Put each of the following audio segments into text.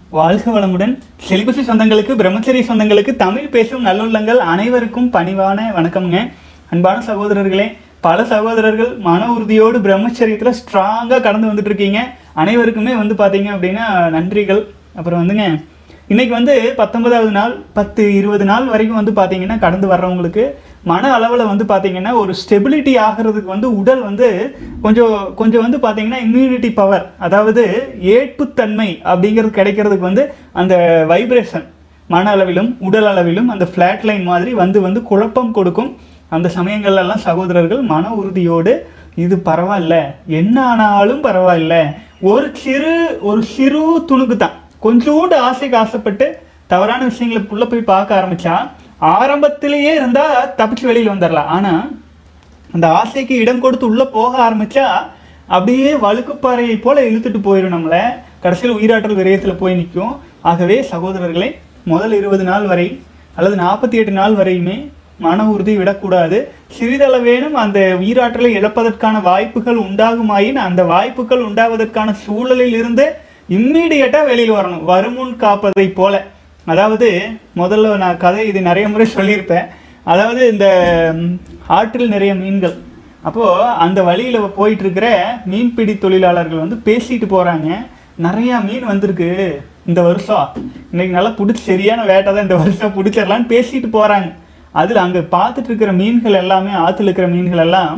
வாழ்க வளமுடன் செலிபசி சொந்தங்களுக்கு பிரம்மச்சரிய சொந்தங்களுக்கு தமிழ் பேசும் நல்லுள்ளங்கள் அனைவருக்கும் பணிவான வணக்கம்ங்க அன்பான சகோதரர்களே பல சகோதரர்கள் மன உறுதியோடு பிரம்மச்சரியத்தில் ஸ்ட்ராங்காக கடந்து வந்துட்டு இருக்கீங்க அனைவருக்குமே வந்து பார்த்தீங்க அப்படின்னா நன்றிகள் அப்புறம் வந்துங்க இன்னைக்கு வந்து பத்தொன்பதாவது நாள் பத்து இருபது நாள் வரைக்கும் வந்து பார்த்தீங்கன்னா கடந்து வர்றவங்களுக்கு மன அளவில் வந்து பார்த்தீங்கன்னா ஒரு ஸ்டெபிலிட்டி ஆகிறதுக்கு வந்து உடல் வந்து கொஞ்சம் கொஞ்சம் வந்து பார்த்தீங்கன்னா இம்யூனிட்டி பவர் அதாவது ஏற்புத்தன்மை அப்படிங்கிறது கிடைக்கிறதுக்கு வந்து அந்த வைப்ரேஷன் மன அளவிலும் உடல் அளவிலும் அந்த ஃப்ளாட் லைன் மாதிரி வந்து வந்து குழப்பம் கொடுக்கும் அந்த சமயங்கள்லாம் சகோதரர்கள் மன உறுதியோடு இது பரவாயில்ல என்ன ஆனாலும் பரவாயில்ல ஒரு சிறு ஒரு சிறு துணுக்கு தான் கொஞ்சோண்டு ஆசைக்கு ஆசைப்பட்டு தவறான விஷயங்களுக்குள்ள போய் பார்க்க ஆரம்பிச்சா ஆரம்பத்திலேயே இருந்தா தப்பிச்சு வெளியில் வந்துடலாம் ஆனா அந்த ஆசைக்கு இடம் கொடுத்து உள்ள போக ஆரம்பிச்சா அப்படியே வழுக்குப்பாறையை போல இழுத்துட்டு போயிடும் நம்மளை கடைசியில் உயிராற்றல் விரயத்தில் போய் நிற்கும் ஆகவே சகோதரர்களே முதல் இருபது நாள் வரை அல்லது நாற்பத்தி எட்டு நாள் வரையுமே மன உறுதி விடக்கூடாது சிறிதளவேனும் அந்த உயிராற்றலை இழப்பதற்கான வாய்ப்புகள் உண்டாகுமாயின் அந்த வாய்ப்புகள் உண்டாவதற்கான சூழலில் இருந்து இம்மீடியட்டாக வெளியில் வரணும் வருமுன் காப்பதை போல அதாவது முதல்ல நான் கதை இது நிறைய முறை சொல்லியிருப்பேன் அதாவது இந்த ம், ஆற்றில் நிறைய மீன்கள் அப்போது அந்த வழியில் போயிட்டு இருக்கிற மீன்பிடி தொழிலாளர்கள் வந்து பேசிட்டு போகிறாங்க நிறையா மீன் வந்திருக்கு இந்த வருஷம் இன்னைக்கு நல்லா பிடிச்சி சரியான வேட்டை தான் இந்த வருஷம் பிடிச்சிடலான்னு பேசிட்டு போகிறாங்க அதில் அங்கே பார்த்துட்டு இருக்கிற மீன்கள் எல்லாமே ஆற்றுல இருக்கிற மீன்கள் எல்லாம்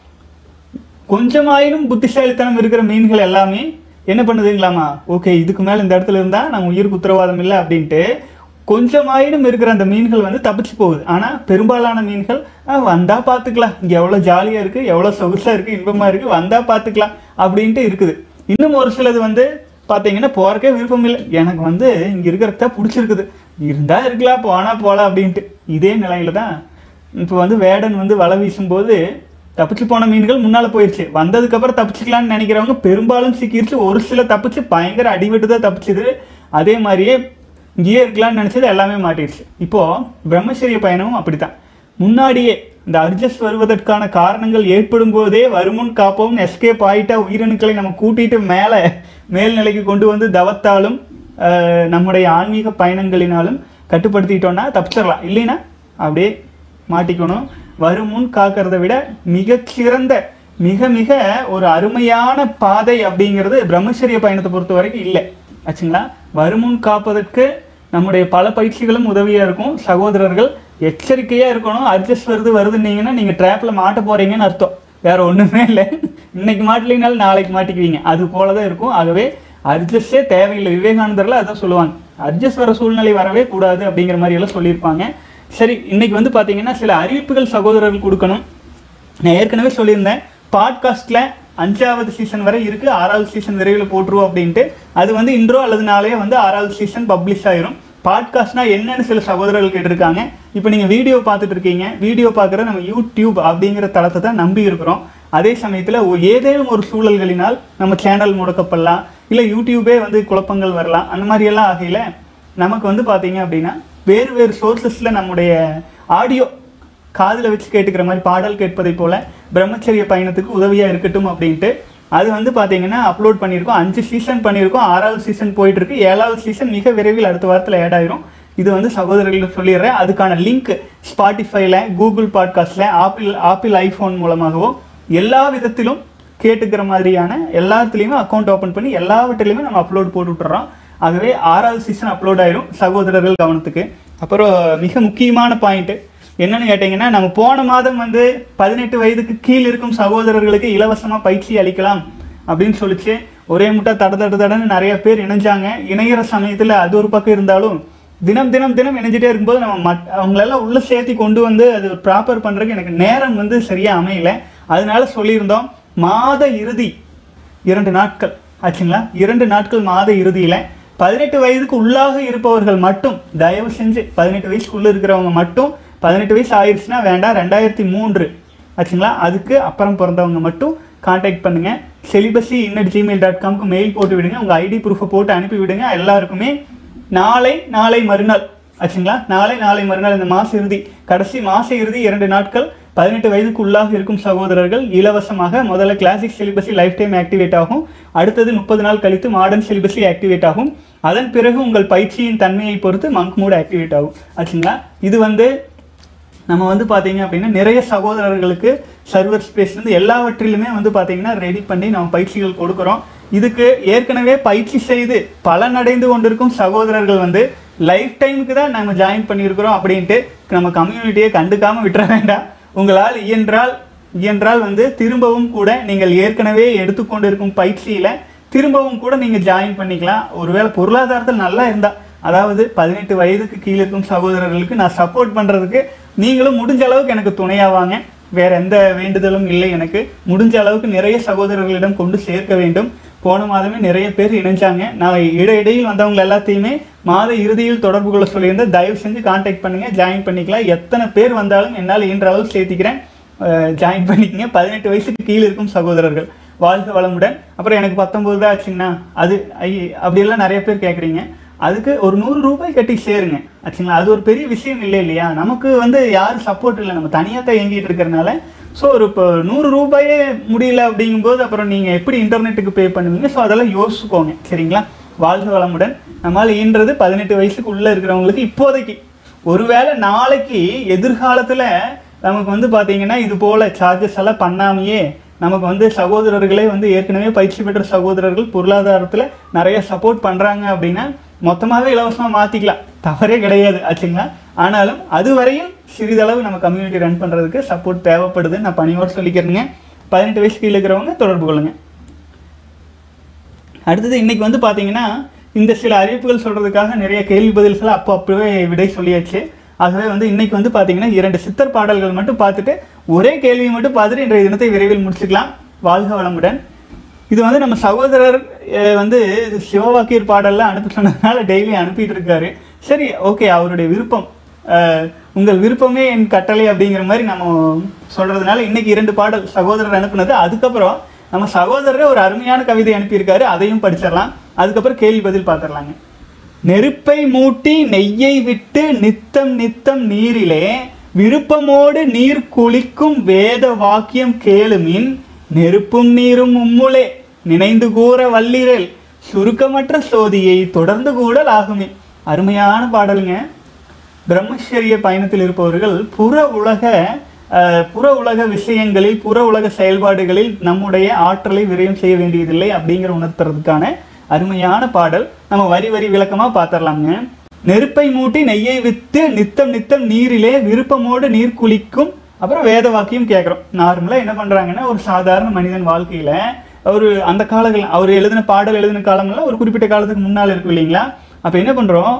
கொஞ்சமாயினும் புத்திசாலித்தனம் இருக்கிற மீன்கள் எல்லாமே என்ன பண்ணுதுங்களாமா ஓகே இதுக்கு மேலே இந்த இடத்துல இருந்தால் நம்ம உயிருக்கு உத்தரவாதம் இல்லை அப்படின்ட்டு கொஞ்சமாயினும் இருக்கிற அந்த மீன்கள் வந்து தப்பிச்சு போகுது ஆனால் பெரும்பாலான மீன்கள் "ஆ, வந்தா பார்த்துக்கலாம் இங்கே எவ்வளோ ஜாலியாக இருக்குது எவ்வளோ சொகுசாக இருக்குது இன்பமாக இருக்குது வந்தா பார்த்துக்கலாம் அப்படின்ட்டு இருக்குது இன்னும் ஒரு சிலது வந்து பார்த்தீங்கன்னா போறக்கே விருப்பம் இல்லை எனக்கு வந்து இங்கே இருக்கிறத பிடிச்சிருக்குது இருந்தா இருக்கலாம் போனா போகலாம் அப்படின்ட்டு இதே நிலையில தான் இப்போ வந்து வேடன் வந்து வலை வீசும்போது தப்பிச்சு போன மீன்கள் முன்னால போயிடுச்சு வந்ததுக்கு அப்புறம் தப்பிச்சுக்கலாம்னு நினைக்கிறவங்க பெரும்பாலும் சிக்கிருச்சு ஒரு சில தப்பிச்சு பயங்கர அடிபட்டு தான் தப்பிச்சுது அதே மாதிரியே இங்கேயே இருக்கலாம்னு நினைச்சது எல்லாமே மாட்டிடுச்சு இப்போ பிரம்மச்சரிய பயணமும் அப்படித்தான் முன்னாடியே இந்த அட்ஜஸ்ட் வருவதற்கான காரணங்கள் ஏற்படும் போதே வருமுன் காப்போம் எஸ்கேப் ஆயிட்டா உயிரணுக்களை நம்ம கூட்டிட்டு மேலே மேல்நிலைக்கு கொண்டு வந்து தவத்தாலும் ஆஹ், நம்முடைய ஆன்மீக பயணங்களினாலும் கட்டுப்படுத்திட்டோம்னா தப்பிச்சிடலாம் இல்லைன்னா அப்படியே மாட்டிக்கணும் வருமுன் காக்கிறத விட மிகச்சிறந்த மிக மிக ஒரு அருமையான பாதை அப்படிங்கிறது பிரம்மச்சரிய பயணத்தை பொறுத்த வரைக்கும் இல்லை ஆச்சுங்களா வருமுன் காப்பதற்கு நம்முடைய பல பயிற்சிகளும் உதவியாக இருக்கும் சகோதரர்கள் எச்சரிக்கையாக இருக்கணும் அட்ஜஸ்ட் வருது வருதுன்னீங்கன்னா நீங்கள் ட்ராப்பில் மாட்ட போகிறீங்கன்னு அர்த்தம் வேற ஒன்றுமே இல்லை இன்னைக்கு மாட்டலைனாலும் நாளைக்கு மாட்டிக்குவீங்க அது போல தான் இருக்கும் ஆகவே அட்ஜஸ்டே தேவையில்லை விவேகானந்தரில் அதான் சொல்லுவாங்க அட்ஜஸ்ட் வர சூழ்நிலை வரவே கூடாது அப்படிங்கிற மாதிரி எல்லாம் சொல்லியிருப்பாங்க சரி இன்னைக்கு வந்து பார்த்தீங்கன்னா சில அறிவிப்புகள் சகோதரர்கள் கொடுக்கணும் நான் ஏற்கனவே சொல்லியிருந்தேன் பாட்காஸ்ட்டில் அஞ்சாவது சீசன் வரை இருக்குது ஆறாவது சீசன் விரைவில் போட்டுருவோம் அப்படின்ட்டு அது வந்து இன்றோ அல்லது நாளையே வந்து ஆறாவது சீசன் பப்ளிஷ் ஆயிரும் பாட்காஸ்ட்னா என்னன்னு சில சகோதரர்கள் கேட்டிருக்காங்க இப்போ நீங்கள் வீடியோ பார்த்துட்டு இருக்கீங்க வீடியோ பார்க்குற நம்ம யூடியூப் அப்படிங்கிற தளத்தை தான் நம்பி இருக்கிறோம் அதே சமயத்தில் ஏதேனும் ஒரு சூழல்களினால் நம்ம சேனல் முடக்கப்படலாம் இல்லை யூடியூபே வந்து குழப்பங்கள் வரலாம் அந்த மாதிரியெல்லாம் ஆகையில் நமக்கு வந்து பார்த்தீங்க அப்படின்னா வேறு வேறு சோர்சஸில் நம்முடைய ஆடியோ காதில் வச்சு கேட்டுக்கிற மாதிரி பாடல் கேட்பதை போல பிரம்மச்சரிய பயணத்துக்கு உதவியாக இருக்கட்டும் அப்படின்ட்டு அது வந்து பார்த்தீங்கன்னா அப்லோட் பண்ணியிருக்கோம் அஞ்சு சீசன் பண்ணியிருக்கோம் ஆறாவது சீசன் போயிட்டு இருக்கு ஏழாவது சீசன் மிக விரைவில் அடுத்த வாரத்தில் ஆட் ஆயிரும் இது வந்து சகோதரர்களுக்கு சொல்லிடுறேன் அதுக்கான லிங்க் ஸ்பாட்டிஃபைல கூகுள் பாட்காஸ்ட்ல ஆப்பிள் ஆப்பிள் ஐஃபோன் மூலமாகவோ எல்லா விதத்திலும் கேட்டுக்கிற மாதிரியான எல்லாத்துலேயுமே அக்கௌண்ட் ஓப்பன் பண்ணி எல்லாவற்றிலையுமே நம்ம அப்லோட் போட்டு விட்டுறோம் ஆகவே ஆறாவது சீசன் அப்லோட் ஆயிரும் சகோதரர்கள் கவனத்துக்கு அப்புறம் மிக முக்கியமான பாயிண்ட் என்னன்னு கேட்டிங்கன்னா நம்ம போன மாதம் வந்து பதினெட்டு வயதுக்கு கீழ் இருக்கும் சகோதரர்களுக்கு இலவசமாக பயிற்சி அளிக்கலாம் அப்படின்னு சொல்லிச்சு ஒரே முட்டை தட தட தடன்னு நிறைய பேர் இணைஞ்சாங்க இணையிற சமயத்தில் அது ஒரு பக்கம் இருந்தாலும் தினம் தினம் தினம் இணைஞ்சிட்டே இருக்கும்போது நம்ம மட் அவங்களெல்லாம் உள்ள சேர்த்தி கொண்டு வந்து அது ப்ராப்பர் பண்ணுறதுக்கு எனக்கு நேரம் வந்து சரியாக அமையல அதனால சொல்லியிருந்தோம் மாத இறுதி இரண்டு நாட்கள் ஆச்சுங்களா இரண்டு நாட்கள் மாத இறுதியில் பதினெட்டு வயதுக்கு உள்ளாக இருப்பவர்கள் மட்டும் தயவு செஞ்சு பதினெட்டு வயசுக்குள்ளே இருக்கிறவங்க மட்டும் பதினெட்டு வயசு ஆயிடுச்சுன்னா வேண்டாம் ரெண்டாயிரத்தி மூன்று ஆச்சுங்களா அதுக்கு அப்புறம் பிறந்தவங்க மட்டும் காண்டாக்ட் பண்ணுங்க செலிபஸி இன்னட் ஜிமெயில் டாட் காம்க்கு மெயில் போட்டு விடுங்க உங்கள் ஐடி ப்ரூஃபை போட்டு அனுப்பி விடுங்க எல்லாருக்குமே நாளை நாளை மறுநாள் ஆச்சுங்களா நாளை நாளை மறுநாள் இந்த மாச இறுதி கடைசி மாச இறுதி இரண்டு நாட்கள் பதினெட்டு வயதுக்கு உள்ளாக இருக்கும் சகோதரர்கள் இலவசமாக முதல்ல classic celibacy life time activate ஆகும் அடுத்தது முப்பது நாள் கழித்து மாடர்ன் சிலிபஸி ஆக்டிவேட் ஆகும் அதன் பிறகு உங்கள் பயிற்சியின் தன்மையை பொறுத்து மங்க் மோட் ஆக்டிவேட் ஆகும் ஆச்சுங்களா இது வந்து நம்ம வந்து பார்த்தீங்க அப்படின்னா நிறைய சகோதரர்களுக்கு சர்வர் ஸ்பேஸ் வந்து எல்லாவற்றிலுமே வந்து பார்த்தீங்கன்னா ரெடி பண்ணி நம்ம பயிற்சிகள் கொடுக்குறோம் இதுக்கு ஏற்கனவே பயிற்சி செய்து பலனடைந்து கொண்டிருக்கும் சகோதரர்கள் வந்து லைஃப் டைமுக்கு தான் நம்ம ஜாயின் பண்ணியிருக்கிறோம் அப்படின்ட்டு நம்ம கம்யூனிட்டியை கண்டுக்காமல் விட்டுற வேண்டாம் உங்களால் இயன்றால் இயன்றால் வந்து திரும்பவும் கூட நீங்கள் ஏற்கனவே எடுத்துக்கொண்டிருக்கும் பயிற்சியில் திரும்பவும் கூட நீங்கள் ஜாயின் பண்ணிக்கலாம் ஒருவேளை பொருளாதாரத்தில் நல்லா இருந்தால் அதாவது பதினெட்டு வயதுக்கு கீழே இருக்கும் சகோதரர்களுக்கு நான் சப்போர்ட் பண்ணுறதுக்கு நீங்களும் முடிஞ்ச அளவுக்கு எனக்கு துணையாவாங்க வேற எந்த வேண்டுதலும் இல்லை எனக்கு முடிஞ்ச அளவுக்கு நிறைய சகோதரர்களிடம் கொண்டு சேர்க்க வேண்டும் போன மாதமே நிறைய பேர் இணைஞ்சாங்க நான் இடையிடையில் வந்தவங்க எல்லாத்தையுமே மாத இறுதியில் தொடர்பு கொள்ள சொல்லியிருந்தேன் தயவு செஞ்சு காண்டாக்ட் பண்ணுங்க ஜாயின் பண்ணிக்கலாம் எத்தனை பேர் வந்தாலும் என்னால் இயன்ற அளவு சேர்த்திக்கிறேன் ஜாயின் பண்ணிக்கங்க பதினெட்டு வயசுக்கு கீழே இருக்கும் சகோதரர்கள் வாழ்க வளமுடன் அப்புறம் எனக்கு பத்தொன்பது தான் ஆச்சுங்கண்ணா அது ஐ அப்படியெல்லாம் நிறைய பேர் கேட்குறீங்க அதுக்கு ஒரு நூறு ரூபாய் கட்டி சேருங்க ஆச்சுங்களா அது ஒரு பெரிய விஷயம் இல்லை இல்லையா நமக்கு வந்து யாரும் சப்போர்ட் இல்லை நம்ம தனியாக தான் இயங்கிட்டு இருக்கிறனால ஸோ ஒரு இப்போ நூறு ரூபாயே முடியல அப்படிங்கும்போது அப்புறம் நீங்கள் எப்படி இன்டர்நெட்டுக்கு பே பண்ணுவீங்க ஸோ அதெல்லாம் யோசிச்சுக்கோங்க சரிங்களா வாழ்க வளமுடன் நம்மால் ஈன்றது பதினெட்டு வயசுக்கு உள்ளே இருக்கிறவங்களுக்கு இப்போதைக்கு ஒருவேளை நாளைக்கு எதிர்காலத்தில் நமக்கு வந்து பார்த்தீங்கன்னா இது போல் சார்ஜஸ் எல்லாம் பண்ணாமையே நமக்கு வந்து சகோதரர்களே வந்து ஏற்கனவே பயிற்சி பெற்ற சகோதரர்கள் பொருளாதாரத்தில் நிறைய சப்போர்ட் பண்ணுறாங்க அப்படின்னா மொத்தமாகவே இலவசமாக மாற்றிக்கலாம் தவறே கிடையாது ஆச்சுங்களா ஆனாலும் அது வரையும் சிறிதளவு நம்ம கம்யூனிட்டி ரன் பண்ணுறதுக்கு சப்போர்ட் தேவைப்படுது நான் பணியோடு சொல்லிக்கிறேங்க பதினெட்டு வயசு கீழே இருக்கிறவங்க தொடர்பு கொள்ளுங்கள் அடுத்தது இன்னைக்கு வந்து பார்த்தீங்கன்னா இந்த சில அறிவிப்புகள் சொல்கிறதுக்காக நிறைய கேள்வி பதில்களை அப்போ அப்பவே விடை சொல்லியாச்சு ஆகவே வந்து இன்னைக்கு வந்து பார்த்தீங்கன்னா இரண்டு சித்தர் பாடல்கள் மட்டும் பார்த்துட்டு ஒரே கேள்வியை மட்டும் பார்த்துட்டு இன்றைய தினத்தை விரைவில் முடிச்சுக்கலாம் வாழ்க வளமுடன் இது வந்து நம்ம சகோதரர் அஹ், வந்து சிவவாக்கியர் பாடல்லாம் அனுப்ப சொன்னதுனால டெய்லி அனுப்பிட்டு இருக்காரு சரி ஓகே அவருடைய விருப்பம் அஹ், உங்கள் விருப்பமே என் கட்டளை அப்படிங்கிற மாதிரி நம்ம சொல்றதுனால இன்னைக்கு இரண்டு பாடல் சகோதரர் அனுப்புனது அதுக்கப்புறம் நம்ம சகோதரரே ஒரு அருமையான கவிதை அனுப்பியிருக்காரு அதையும் படிச்சிடலாம் அதுக்கப்புறம் கேள்வி பதில் பார்த்துடலாங்க நெருப்பை மூட்டி நெய்யை விட்டு நித்தம் நித்தம் நீரிலே விருப்பமோடு நீர் குளிக்கும் வேத வாக்கியம் கேளுமின் நெருப்பும் நீரும் உம்முளே நினைந்து கூற வல்லிரல் சுருக்கமற்ற சோதியை தொடர்ந்து கூடல் ஆகுமே அருமையான பாடலுங்க பிரம்மச்சரிய பயணத்தில் இருப்பவர்கள் புற உலக அஹ், புற உலக விஷயங்களில் புற உலக செயல்பாடுகளில் நம்முடைய ஆற்றலை விரயம் செய்ய வேண்டியதில்லை அப்படிங்கிற உணர்த்துறதுக்கான அருமையான பாடல் நம்ம வரி வரி விளக்கமா பார்த்துடலாங்க நெருப்பை மூட்டி நெய்யை வித்து நித்தம் நித்தம் நீரிலே விருப்பமோடு நீர் குளிக்கும் அப்புறம் வேத வாக்கியம் கேட்குறோம் நார்மலாக என்ன பண்ணுறாங்கன்னா ஒரு சாதாரண மனிதன் வாழ்க்கையில் ஒரு அந்த காலங்கள் அவர் எழுதின பாடல் எழுதின காலங்கள்ல ஒரு குறிப்பிட்ட காலத்துக்கு முன்னால் இருக்கும் இல்லைங்களா அப்போ என்ன பண்ணுறோம்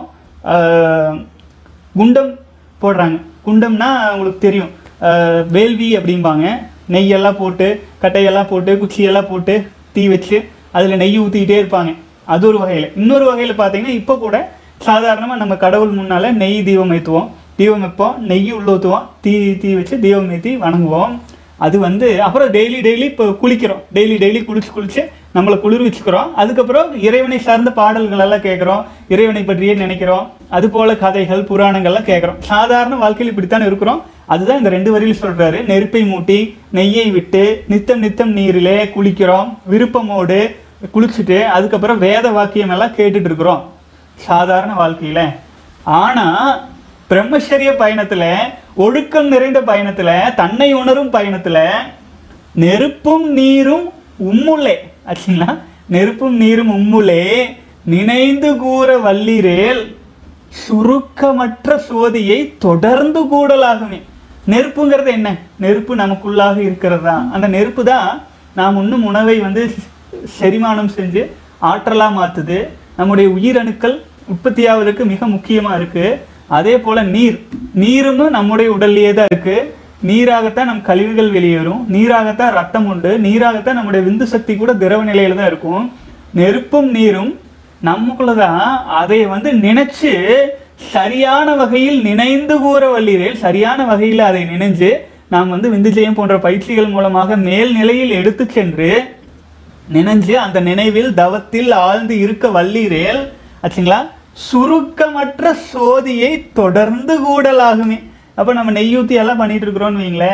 குண்டம் போடுறாங்க குண்டம்னா உங்களுக்கு தெரியும் ஆஹ் வேள்வி அப்படிம்பாங்க நெய்யெல்லாம் போட்டு கட்டையெல்லாம் போட்டு குச்சியெல்லாம் போட்டு தீ வச்சு அதில் நெய் ஊற்றிக்கிட்டே இருப்பாங்க அது ஒரு வகையில் இன்னொரு வகையில் பார்த்தீங்கன்னா இப்போ கூட சாதாரணமாக நம்ம கடவுள் முன்னால் நெய் தீபம் ஏற்றுவோம் தீபம் வைப்போம் நெய் உள்ள ஊற்றுவோம் தீ தீ வச்சு தீபம் ஏற்றி வணங்குவோம் அது வந்து அப்புறம் டெய்லி டெய்லி இப்போ குளிக்கிறோம் டெய்லி டெய்லி குளிச்சு குளிச்சு நம்மளை குளிர்விச்சுக்கிறோம் அதுக்கப்புறம் இறைவனை சார்ந்த பாடல்கள் எல்லாம் கேட்குறோம் இறைவனை பற்றியே நினைக்கிறோம் அது போல கதைகள் புராணங்கள்லாம் கேட்குறோம் சாதாரண வாழ்க்கையில் இப்படித்தான் இருக்கிறோம் அதுதான் இந்த ரெண்டு வரியில் சொல்றாரு நெருப்பை மூட்டி நெய்யை விட்டு நித்தம் நித்தம் நீரிலே குளிக்கிறோம் விருப்பமோடு குளிச்சுட்டு அதுக்கப்புறம் வேத வாக்கியம் எல்லாம் கேட்டுட்டு இருக்கிறோம் சாதாரண வாழ்க்கையில ஆனா பிரம்மச்சரிய பயணத்துல ஒழுக்கம் நிறைந்த பயணத்துல தன்னை உணரும் பயணத்துல நெருப்பும் நீரும் உம்முலே ஆச்சுங்களா நெருப்பும் நீரும் உம்முலே நினைந்து கூற வல்லிரேல் சுருக்கமற்ற சோதியை தொடர்ந்து கூடலாகுமே நெருப்புங்கிறது என்ன நெருப்பு நமக்குள்ளாக இருக்கிறது தான் அந்த நெருப்பு தான் நாம் உண்ணும் உணவை வந்து செரிமானம் செஞ்சு ஆற்றலா மாத்துது நம்முடைய உயிரணுக்கள் உற்பத்தியாவதற்கு மிக முக்கியமா இருக்கு அதே போல நீர் நீரும் நம்முடைய உடல்லையே தான் இருக்கு நீராகத்தான் நம் கழிவுகள் வெளியேறும் நீராகத்தான் ரத்தம் உண்டு நீராகத்தான் நம்முடைய விந்து சக்தி கூட திரவ நிலையில தான் இருக்கும் நெருப்பும் நீரும் நமக்குள்ளதான் அதை வந்து நினைச்சு சரியான வகையில் நினைந்து கூற வல்லீரேல் சரியான வகையில் அதை நினைஞ்சு நாம் வந்து விந்துஜெயம் போன்ற பயிற்சிகள் மூலமாக மேல் நிலையில் எடுத்து சென்று நினைஞ்சு அந்த நினைவில் தவத்தில் ஆழ்ந்து இருக்க வல்லீரேல் ஆச்சுங்களா சுருக்கமற்ற சோதியை தொடர்ந்து கூடலாகுமே அப்போ நம்ம நெய்யூத்தி எல்லாம் பண்ணிட்டு இருக்கிறோம்னு வைங்களேன்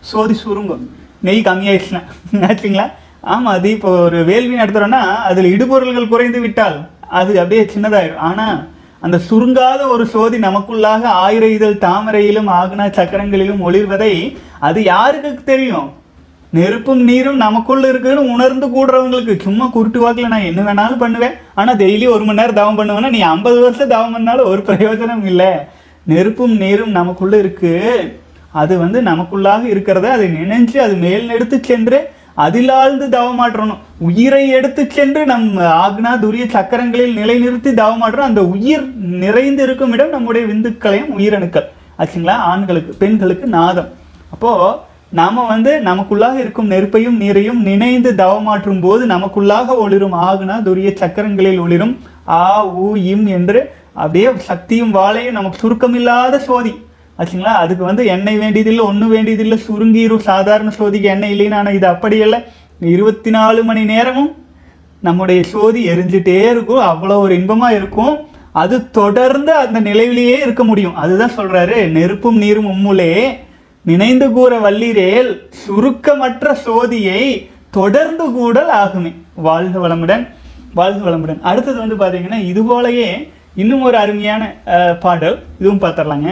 சோதி சுருங்கும் நெய் கம்மியாயிடுச்சுன்னா ஆச்சுங்களா ஆமாம் அது இப்போ ஒரு வேள்வி நடத்துகிறோன்னா அதில் இடுபொருள்கள் குறைந்து விட்டால் அது அப்படியே சின்னதாயிடும் ஆனால் அந்த சுருங்காத ஒரு சோதி நமக்குள்ளாக ஆயிர இதழ் தாமரையிலும் ஆகுனா சக்கரங்களிலும் ஒளிர்வதை அது யாருக்கு தெரியும் நெருப்பும் நீரும் நமக்குள்ள இருக்குன்னு உணர்ந்து கூடுறவங்களுக்கு சும்மா குருட்டு வாக்கில் நான் என்ன வேணாலும் பண்ணுவேன் ஆனால் டெய்லி ஒரு மணி நேரம் தவம் பண்ணுவேன்னா நீ ஐம்பது வருஷம் தவம் பண்ணாலும் ஒரு பிரயோஜனம் இல்லை நெருப்பும் நீரும் நமக்குள்ள இருக்கு அது வந்து நமக்குள்ளாக இருக்கிறத அதை நினைஞ்சு அது மேல் எடுத்து சென்று அதிலாழ்ந்து தவமாற்றணும் உயிரை எடுத்து சென்று நம் ஆக்னா துரிய சக்கரங்களில் நிலைநிறுத்தி தவமாற்றணும் அந்த உயிர் நிறைந்து இருக்கும் இடம் நம்முடைய விந்துக்களையும் உயிரணுக்கள் ஆச்சுங்களா ஆண்களுக்கு பெண்களுக்கு நாதம் அப்போ நாம வந்து நமக்குள்ளாக இருக்கும் நெருப்பையும் நீரையும் நினைந்து தவமாற்றும் போது நமக்குள்ளாக ஒளிரும் ஆகுனா துரிய சக்கரங்களில் ஒளிரும் ஆ ஊ இம் என்று அப்படியே சக்தியும் வாழையும் நமக்கு சுருக்கமில்லாத சோதி ஆச்சுங்களா அதுக்கு வந்து எண்ணெய் வேண்டியதில்லை ஒன்றும் வேண்டியதில்லை சுருங்கிரும் சாதாரண சோதிக்கு எண்ணெய் இல்லைன்னு ஆனால் இது அப்படி இல்லை இருபத்தி நாலு மணி நேரமும் நம்முடைய சோதி எரிஞ்சிட்டே இருக்கும் அவ்வளோ ஒரு இன்பமா இருக்கும் அது தொடர்ந்து அந்த நிலையிலேயே இருக்க முடியும் அதுதான் சொல்றாரு நெருப்பும் நீரும் உம்முலே நினைந்து கூற வல்லீரேல் சுருக்கமற்ற சோதியை தொடர்ந்து கூடல் ஆகுமே வாழ்க வளமுடன் வாழ்க வளமுடன் அடுத்தது வந்து பாத்தீங்கன்னா இது போலயே இன்னும் ஒரு அருமையான அஹ், பாடல் இதுவும் பார்த்துடலாங்க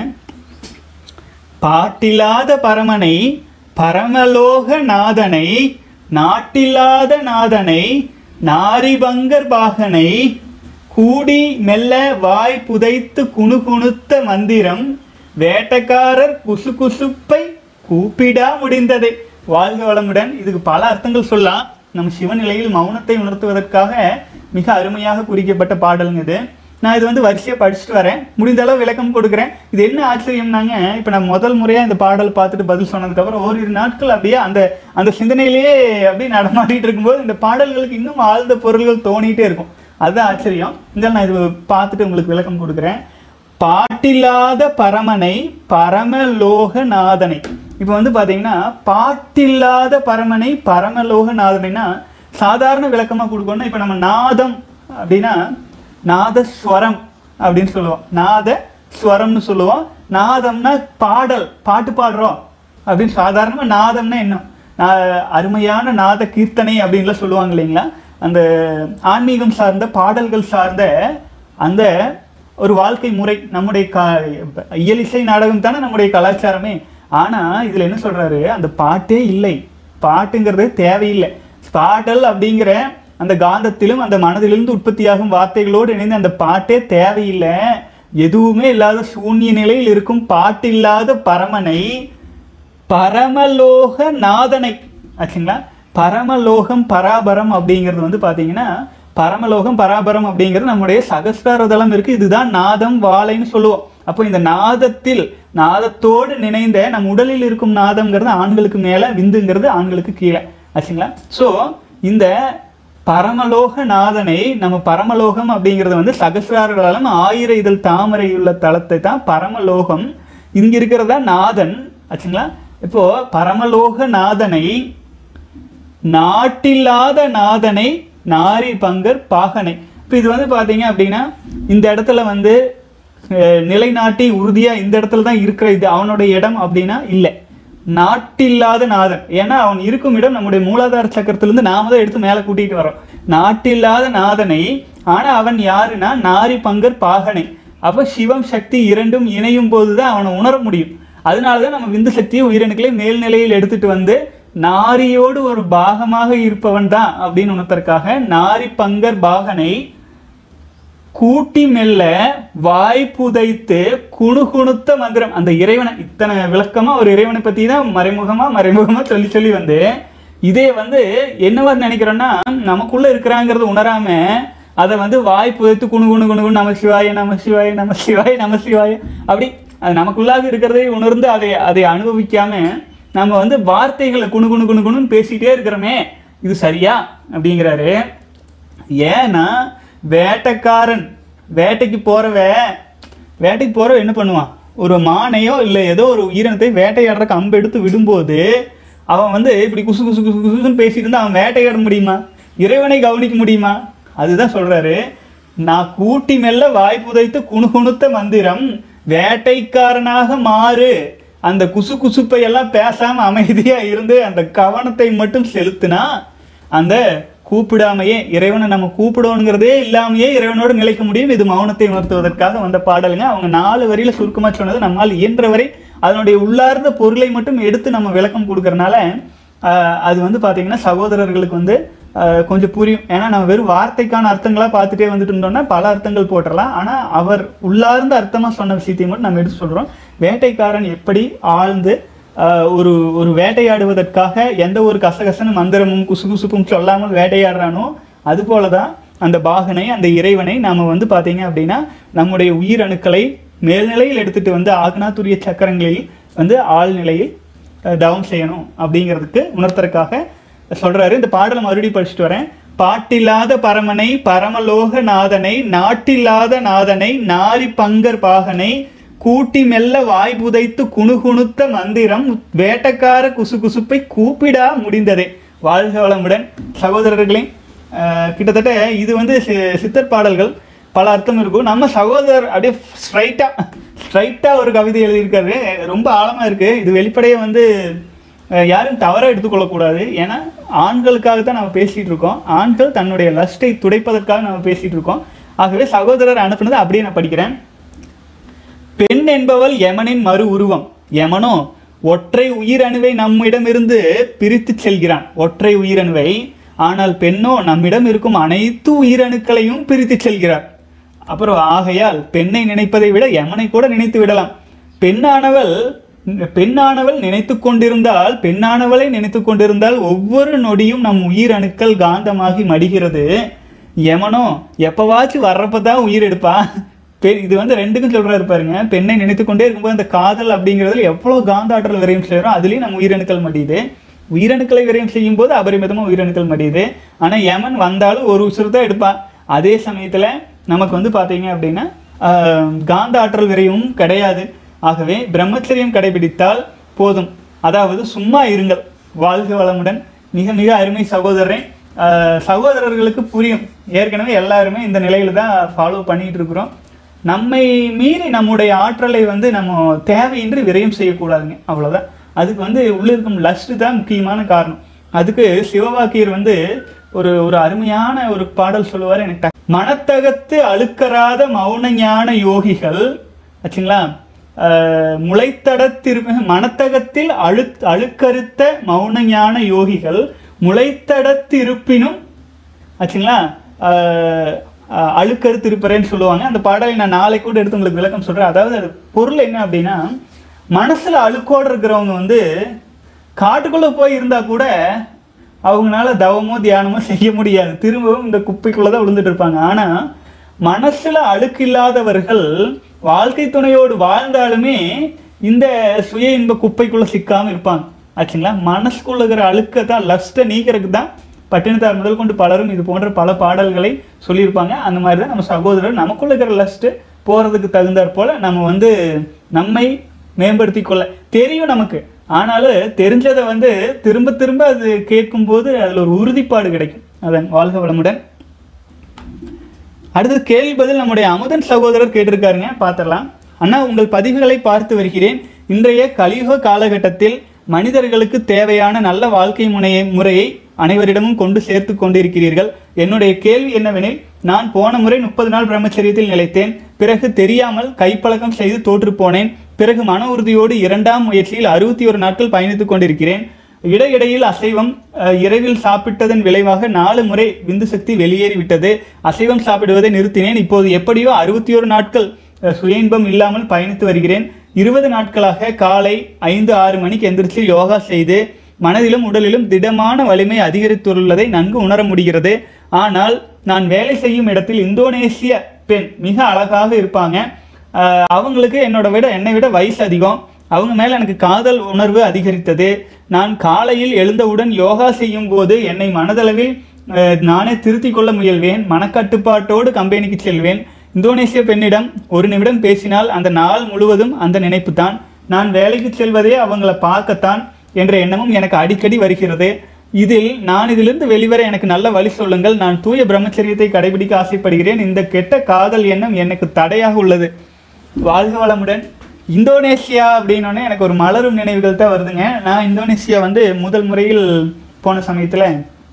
பாட்டில்லாத பரமனை பரமலோக நாதனை நாட்டில்லாத நாதனை நாரிபங்கர் பாகனை கூடி மெல்ல வாய் புதைத்து குணுகுணுத்த மந்திரம் வேட்டக்காரர் குசுகுசுப்பை கூப்பிடா முடிந்ததே வாழ்க வளமுடன் இதுக்கு பல அர்த்தங்கள் சொல்லலாம் நம் சிவநிலையில் மௌனத்தை உணர்த்துவதற்காக மிக அருமையாக குறிக்கப்பட்ட பாடலுங்க இது நான் இது வந்து வரிசையாக படிச்சுட்டு வரேன் முடிந்த அளவு விளக்கம் கொடுக்குறேன் இது என்ன ஆச்சரியம்னாங்க இப்போ நான் முதல் முறையாக இந்த பாடல் பார்த்துட்டு பதில் சொன்னதுக்கப்புறம் ஓரிரு நாட்கள் அப்படியே அந்த அந்த சிந்தனையிலேயே அப்படியே நடமாடிட்டு இருக்கும்போது இந்த பாடல்களுக்கு இன்னும் ஆழ்ந்த பொருள்கள் தோணிட்டே இருக்கும் அதுதான் ஆச்சரியம் இந்த நான் இது பார்த்துட்டு உங்களுக்கு விளக்கம் கொடுக்குறேன் பாட்டில்லாத பரமனை பரமலோக நாதனை இப்போ வந்து பார்த்தீங்கன்னா பாட்டில்லாத பரமனை பரமலோக நாதனைனா சாதாரண விளக்கமாக கொடுக்கணும்னா இப்போ நம்ம நாதம் அப்படின்னா நாதஸ்வரம் அப்படின்னு சொல்லுவோம் நாத ஸ்வரம்னு சொல்லுவோம் நாதம்னா பாடல் பாட்டு பாடுறோம் அப்படின்னு சாதாரணமாக நாதம்னா என்ன நா- அருமையான நாத கீர்த்தனை அப்படின்லாம் சொல்லுவாங்க இல்லைங்களா அந்த ஆன்மீகம் சார்ந்த பாடல்கள் சார்ந்த அந்த ஒரு வாழ்க்கை முறை நம்முடைய கா இயலிசை நாடகம் தானே நம்முடைய கலாச்சாரமே ஆனா இதுல என்ன சொல்றாரு அந்த பாட்டே இல்லை பாட்டுங்கிறதே தேவையில்லை பாடல் அப்படிங்கிற அந்த காந்தத்திலும் அந்த மனதிலிருந்து உற்பத்தியாகும் வார்த்தைகளோடு இணைந்து அந்த பாட்டே தேவையில்லை எதுவுமே இல்லாத சூன்ய நிலையில் இருக்கும் பாட்டு இல்லாத பரமனை பரமலோக நாதனை ஆச்சுங்களா பரமலோகம் பராபரம் அப்படிங்கிறது வந்து பாத்தீங்கன்னா பரமலோகம் பராபரம் அப்படிங்கிறது நம்முடைய சகஸ்ரார தலம் இருக்கு இதுதான் நாதம் வாழைன்னு சொல்லுவோம் அப்போ இந்த நாதத்தில் நாதத்தோடு நினைந்த நம் உடலில் இருக்கும் நாதம்ங்கிறது ஆண்களுக்கு மேல விந்துங்கிறது ஆண்களுக்கு கீழே ஆச்சுங்களா ஸோ இந்த பரமலோக நாதனை நம்ம பரமலோகம் அப்படிங்கிறது வந்து சகசிராரம் ஆயிர இதழ் தாமரை உள்ள தலத்தை தான் பரமலோகம் இங்க இருக்கிறதா நாதன் ஆச்சுங்களா இப்போ பரமலோக நாதனை நாட்டில்லாத நாதனை நாரி பங்கர் பாகனை இப்போ இது வந்து பார்த்தீங்க அப்படின்னா இந்த இடத்துல வந்து அஹ், நிலைநாட்டி உறுதியாக இந்த இடத்துல தான் இருக்கிற இது அவனோட இடம் அப்படின்னா இல்லை நாட்டில்லாத நாதன் ஏன்னா அவன் இருக்கும் இடம் நம்முடைய மூலாதார சக்கரத்திலிருந்து நாம தான் எடுத்து மேலே கூட்டிட்டு வரோம் நாட்டில்லாத நாதனை ஆனா அவன் யாருன்னா நாரி பங்கர் பாகனை அப்ப சிவம் சக்தி இரண்டும் இணையும் போதுதான் அவனை உணர முடியும் அதனாலதான் நம்ம விந்து சக்தியை உயிரணுக்களை மேல்நிலையில் எடுத்துட்டு வந்து நாரியோடு ஒரு பாகமாக இருப்பவன் தான் அப்படின்னு உணர்த்தற்காக நாரி பங்கர் பாகனை கூட்டி மெல்ல வாய் புதைத்து குணுகுணுத்த மந்திரம் அந்த இறைவனை இத்தனை விளக்கமா ஒரு இறைவனை பத்தி தான் மறைமுகமா மறைமுகமா சொல்லி சொல்லி வந்து இதே வந்து என்னவா நினைக்கிறோம்னா நமக்குள்ள இருக்கிறாங்கிறது உணராம அதை வந்து வாய் புதைத்து குணு குணு குணு குணு நம சிவாய நம சிவாய நம சிவாய நம சிவாய அப்படி அது நமக்குள்ளாக இருக்கிறதை உணர்ந்து அதை அதை அனுபவிக்காம நம்ம வந்து வார்த்தைகளை குணு குணு குணு குணுன்னு பேசிட்டே இருக்கிறோமே இது சரியா அப்படிங்கிறாரு ஏன்னா வேட்டைக்காரன் வேட்டைக்கு போறவ வேட்டைக்கு போறவ என்ன பண்ணுவான் ஒரு மானையோ இல்லை ஏதோ ஒரு உயிரினத்தை வேட்டையாடுறக்கு அம்பு எடுத்து விடும்போது அவன் வந்து இப்படி குசு குசு குசு குசுன்னு பேசிட்டு இருந்தா அவன் வேட்டையாட முடியுமா இறைவனை கவனிக்க முடியுமா அதுதான் சொல்றாரு நான் கூட்டி மெல்ல வாய் புதைத்து குணுகுணுத்த மந்திரம் வேட்டைக்காரனாக மாறு அந்த குசு குசுப்பை எல்லாம் பேசாம அமைதியா இருந்து அந்த கவனத்தை மட்டும் செலுத்தினா அந்த கூப்பிடாமையே இறைவனை நம்ம கூப்பிடணுங்கிறதே இல்லாமையே இறைவனோடு நிலைக்க முடியும் இது மௌனத்தை உணர்த்துவதற்காக வந்த பாடலுங்க அவங்க நாலு வரியில சுருக்கமா சொன்னது நம்மால் இயன்ற வரை அதனுடைய உள்ளார்ந்த பொருளை மட்டும் எடுத்து நம்ம விளக்கம் கொடுக்கறனால ஆஹ், அது வந்து பாத்தீங்கன்னா சகோதரர்களுக்கு வந்து ஆஹ், கொஞ்சம் புரியும் ஏன்னா நம்ம வெறும் வார்த்தைக்கான அர்த்தங்களா பார்த்துட்டே வந்துட்டு இருந்தோம்னா பல அர்த்தங்கள் போட்டுடலாம் ஆனா அவர் உள்ளார்ந்த அர்த்தமா சொன்ன விஷயத்தையும் மட்டும் நம்ம எடுத்து சொல்றோம் வேட்டைக்காரன் எப்படி ஆழ்ந்து ஆஹ், ஒரு ஒரு வேட்டையாடுவதற்காக எந்த ஒரு கசகசன மந்திரமும் குசுகுசுப்பும் சொல்லாமல் வேட்டையாடுறானோ அது போலதான் அந்த பாகனை அந்த இறைவனை நாம வந்து பாத்தீங்க அப்படின்னா நம்முடைய உயிரணுக்களை மேல்நிலையில் எடுத்துட்டு வந்து ஆக்னாத்துரிய சக்கரங்களில் வந்து ஆழ்நிலையில் அஹ், தவம் செய்யணும் அப்படிங்கிறதுக்கு உணர்த்தறதுக்காக சொல்றாரு இந்த பாடலை மறுபடியும் படிச்சுட்டு வரேன் பாட்டில்லாத பரமனை பரமலோக நாதனை நாட்டில்லாத நாதனை நாரி பங்கர் பாகனை கூட்டி மெல்ல வாய் புதைத்து குணுகுணுத்த மந்திரம் வேட்டக்கார குசுகுசுப்பை கூப்பிடா முடிந்ததே வாழ்க வளமுடன் சகோதரர்களே அஹ், கிட்டத்தட்ட இது வந்து சி- சித்தர் பாடல்கள் பல அர்த்தம் இருக்கும் நம்ம சகோதரர் அப்படியே ஸ்ட்ரைட்டா ஸ்ட்ரைட்டா ஒரு கவிதை எழுதியிருக்காரு ரொம்ப ஆழமா இருக்கு இது வெளிப்படையே வந்து அஹ், யாரும் தவறாக எடுத்துக்கொள்ளக்கூடாது ஏன்னா ஆண்களுக்காக தான் நம்ம பேசிட்டு இருக்கோம் ஆண்கள் தன்னுடைய லஸ்ட்டை துடைப்பதற்காக நம்ம பேசிட்டு இருக்கோம் ஆகவே சகோதரர் அனுப்புனது அப்படியே நான் படிக்கிறேன் பெண் என்பவள் யமனின் மறு உருவம் யமனோ ஒற்றை உயிரணுவை நம்மிடமிருந்து பிரித்து செல்கிறான் ஒற்றை உயிரணுவை ஆனால் பெண்ணோ நம்மிடம் இருக்கும் அனைத்து உயிரணுக்களையும் பிரித்து செல்கிறார் அப்புறம் ஆகையால் பெண்ணை நினைப்பதை விட யமனை கூட நினைத்து விடலாம் பெண்ணானவள் பெண்ணானவள் நினைத்து கொண்டிருந்தால் பெண்ணானவளை நினைத்து கொண்டிருந்தால் ஒவ்வொரு நொடியும் நம் உயிரணுக்கள் காந்தமாகி மடிகிறது யமனோ எப்பவாச்சும் வர்றப்பதான் உயிர் எடுப்பா பெ- இது வந்து ரெண்டுக்கும் சொல்றாரு பாருங்க பெண்ணை நினைத்து கொண்டே இருக்கும்போது அந்த காதல் அப்படிங்கிறதுல எவ்வளவு காந்த ஆற்றல் விரயம் செய்யறோம் அதுலயும் நம்ம உயிரணுக்கள் மடியுது உயிரணுக்களை விரயம் செய்யும் போது அபரிமிதமா உயிரணுக்கள் மடியுது ஆனா யமன் வந்தாலும் ஒரு உசுறு தான் எடுப்பான் அதே சமயத்துல நமக்கு வந்து பாத்தீங்க அப்படின்னா ஆஹ், காந்த ஆற்றல் விரயமும் கிடையாது ஆகவே பிரம்மச்சரியம் கடைபிடித்தால் போதும் அதாவது சும்மா இருங்கள் வாழ்க வளமுடன் மிக மிக அருமை சகோதரரே ஆஹ், சகோதரர்களுக்கு புரியும் ஏற்கனவே எல்லாருமே இந்த நிலையில தான் ஃபாலோ பண்ணிட்டு இருக்கிறோம் நம்மை மீறி நம்முடைய ஆற்றலை வந்து நம்ம தேவையின்றி விரயம் செய்யக்கூடாதுங்க அவ்வளவுதான் அதுக்கு வந்து உள்ள இருக்கும் லஸ்ட் தான் முக்கியமான காரணம் அதுக்கு சிவவாக்கியர் வந்து ஒரு ஒரு அருமையான ஒரு பாடல் சொல்லுவார் எனக்கு டக்- மனத்தகத்து அழுக்கராத மௌன ஞான யோகிகள் ஆச்சுங்களா ஆஹ், முளைத்தடத்திரு மனத்தகத்தில் அழு அழுக்கறுத்த மௌன ஞான யோகிகள் முளைத்தடத்திருப்பினும் ஆச்சுங்களா ஆஹ் ஆஹ் அழுக்கறுத்து இருப்பறேன்னு சொல்லுவாங்க அந்த பாடலை நான் நாளை கூட எடுத்து உங்களுக்கு விளக்கம் சொல்றேன் அதாவது அது பொருள் என்ன அப்படின்னா மனசுல அழுக்கோடு இருக்கிறவங்க வந்து காட்டுக்குள்ள போய் இருந்தா கூட அவங்களால தவமோ தியானமோ செய்ய முடியாது திரும்பவும் இந்த குப்பைக்குள்ள தான் விழுந்துட்டு இருப்பாங்க ஆனா மனசுல அழுக்கு இல்லாதவர்கள் வாழ்க்கை துணையோடு வாழ்ந்தாலுமே இந்த சுய இன்ப குப்பைக்குள்ள சிக்காம இருப்பாங்க ஆச்சுங்களா மனசுக்குள்ள இருக்கிற அழுக்கை தான் லஸ்ட்டை நீக்கிறதுக்கு தான் பட்டினத்தார் முதல் கொண்டு பலரும் இது போன்ற பல பாடல்களை சொல்லியிருப்பாங்க அந்த மாதிரி தான் நம்ம சகோதரர் நமக்குள்ள இருக்கிற லஸ்ட்டு போகிறதுக்கு தகுந்தாற் போல நம்ம வந்து நம்மை மேம்படுத்தி கொள்ள தெரியும் நமக்கு ஆனாலும் தெரிஞ்சதை வந்து திரும்ப திரும்ப அது கேட்கும்போது அதில் ஒரு உறுதிப்பாடு கிடைக்கும் அதன் வாழ்க வளமுடன் அடுத்தது கேள்வி பதில் நம்முடைய அமுதன் சகோதரர் கேட்டிருக்காருங்க பார்த்துடலாம் அண்ணா உங்கள் பதிவுகளை பார்த்து வருகிறேன் இன்றைய கலியுக காலகட்டத்தில் மனிதர்களுக்கு தேவையான நல்ல வாழ்க்கை முனையை முறையை அனைவரிடமும் கொண்டு சேர்த்து கொண்டிருக்கிறீர்கள் என்னுடைய கேள்வி என்னவெனில் நான் போன முறை முப்பது நாள் பிரம்மச்சரியத்தில் நிலைத்தேன் பிறகு தெரியாமல் கைப்பழக்கம் செய்து தோற்று போனேன் பிறகு மன உறுதியோடு இரண்டாம் முயற்சியில் அறுபத்தி ஒரு நாட்கள் பயணித்துக் கொண்டிருக்கிறேன் இடையிடையில் அசைவம் அஹ், இரவில் சாப்பிட்டதன் விளைவாக நாலு முறை விந்து சக்தி வெளியேறிவிட்டது அசைவம் சாப்பிடுவதை நிறுத்தினேன் இப்போது எப்படியோ அறுபத்தி ஒரு நாட்கள் அஹ், சுய இன்பம் இல்லாமல் பயணித்து வருகிறேன் இருபது நாட்களாக காலை ஐந்து ஆறு மணிக்கு எந்திரிச்சு யோகா செய்து மனதிலும் உடலிலும் திடமான வலிமை அதிகரித்துள்ளதை நன்கு உணர முடிகிறது ஆனால் நான் வேலை செய்யும் இடத்தில் இந்தோனேசிய பெண் மிக அழகாக இருப்பாங்க ஆஹ் அவங்களுக்கு என்னோட விட என்னை விட வயசு அதிகம் அவங்க மேல எனக்கு காதல் உணர்வு அதிகரித்தது நான் காலையில் எழுந்தவுடன் யோகா செய்யும் போது என்னை மனதளவில் ஆஹ் நானே திருத்திக் கொள்ள முயல்வேன் மனக்கட்டுப்பாட்டோடு கம்பெனிக்கு செல்வேன் இந்தோனேசிய பெண்ணிடம் ஒரு நிமிடம் பேசினால் அந்த நாள் முழுவதும் அந்த நினைப்பு தான் நான் வேலைக்கு செல்வதே அவங்கள பார்க்கத்தான் என்ற எண்ணமும் எனக்கு அடிக்கடி வருகிறது இதில் நான் இதிலிருந்து வெளிவர எனக்கு நல்ல வழி சொல்லுங்கள் நான் தூய பிரம்மச்சரியத்தை கடைபிடிக்க ஆசைப்படுகிறேன் இந்த கெட்ட காதல் எண்ணம் எனக்கு தடையாக உள்ளது வாழ்க வளமுடன் இந்தோனேஷியா அப்படின்னோடனே எனக்கு ஒரு மலரும் நினைவுகள் தான் வருதுங்க நான் இந்தோனேஷியா வந்து முதல் முறையில் போன சமயத்தில்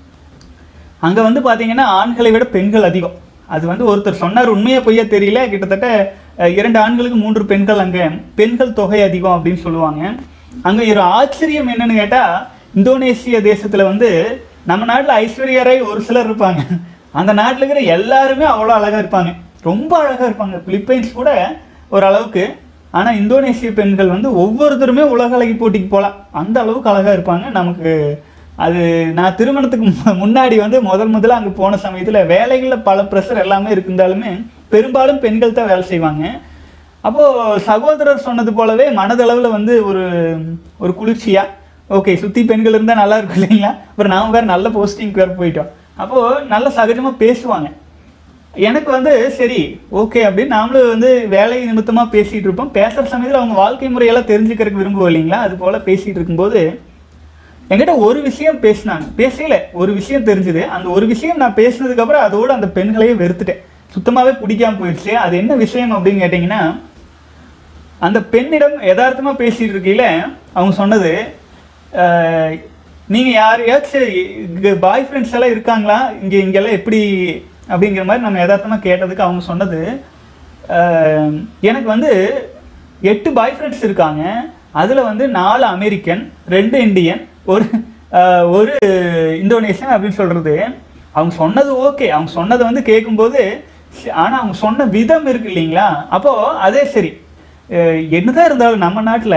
அங்கே வந்து பார்த்தீங்கன்னா ஆண்களை விட பெண்கள் அதிகம் அது வந்து ஒருத்தர் சொன்னார் உண்மையா பொய்யா தெரியல கிட்டத்தட்ட அஹ், இரண்டு ஆண்களுக்கு மூன்று பெண்கள் அங்கே பெண்கள் தொகை அதிகம் அப்படின்னு சொல்லுவாங்க அங்கே ஒரு ஆச்சரியம் என்னன்னு கேட்டால் இந்தோனேசிய தேசத்தில் வந்து நம்ம நாட்டில் ஐஸ்வர்யரை ஒரு சிலர் இருப்பாங்க அந்த நாட்டில் இருக்கிற எல்லாருமே அவ்வளோ அழகாக இருப்பாங்க ரொம்ப அழகாக இருப்பாங்க பிலிப்பைன்ஸ் கூட ஓரளவுக்கு ஆனால் இந்தோனேசிய பெண்கள் வந்து ஒவ்வொருத்தருமே உலக அழகி போட்டிக்கு போகலாம் அந்த அளவுக்கு அழகாக இருப்பாங்க நமக்கு அது நான் திருமணத்துக்கு மு- முன்னாடி வந்து முதல் முதல்ல அங்கே போன சமயத்தில் வேலைகளில் பல ப்ரெஷர் எல்லாமே இருந்தாலுமே பெரும்பாலும் பெண்கள் தான் வேலை செய்வாங்க அப்போது சகோதரர் சொன்னது போலவே மனதளவில் வந்து ஒரு ஒரு குளிர்ச்சியாக ஓகே சுற்றி பெண்கள் இருந்தால் நல்லா இருக்கும் இல்லைங்களா அப்புறம் நாம வேறு நல்ல போஸ்டிங்க்கு வேறு போயிட்டோம் அப்போது நல்ல சகஜமாக பேசுவாங்க எனக்கு வந்து சரி ஓகே அப்படின்னு நாமளும் வந்து வேலை நிமித்தமாக பேசிகிட்டு இருப்போம் பேசுகிற சமயத்தில் அவங்க வாழ்க்கை முறையெல்லாம் தெரிஞ்சுக்கிறதுக்கு விரும்புவோம் இல்லைங்களா அது போல் பேசிகிட்டு இருக்கும்போது என்கிட்ட ஒரு விஷயம் பேசினாங்க பேசல ஒரு விஷயம் தெரிஞ்சுது அந்த ஒரு விஷயம் நான் பேசினதுக்கு அப்புறம் அதோட அந்த பெண்களையே வெறுத்துட்டேன் சுத்தமாகவே பிடிக்காம போயிடுச்சு அது என்ன விஷயம் அப்படின்னு கேட்டிங்கன்னா அந்த பெண்ணிடம் யதார்த்தமாக பேசிட்டு இருக்கையில அவங்க சொன்னது அஹ், நீங்க யாரையாச்சும் பாய் ஃப்ரெண்ட்ஸ் எல்லாம் இருக்காங்களா இங்க இங்கெல்லாம் எப்படி அப்படிங்கிற மாதிரி நம்ம யதார்த்தமாக கேட்டதுக்கு அவங்க சொன்னது அஹ், எனக்கு வந்து எட்டு பாய் ஃப்ரெண்ட்ஸ் இருக்காங்க அதில் வந்து நாலு அமெரிக்கன் ரெண்டு இந்தியன் ஒரு அஹ், ஒரு இந்தோனேஷியன் அப்படின்னு சொல்கிறது அவங்க சொன்னது ஓகே அவங்க சொன்னதை வந்து கேட்கும்போது ஆனால் அவங்க சொன்ன விதம் இருக்கு இல்லைங்களா அப்போது அதே சரி அஹ், என்னதான் இருந்தாலும் நம்ம நாட்டில்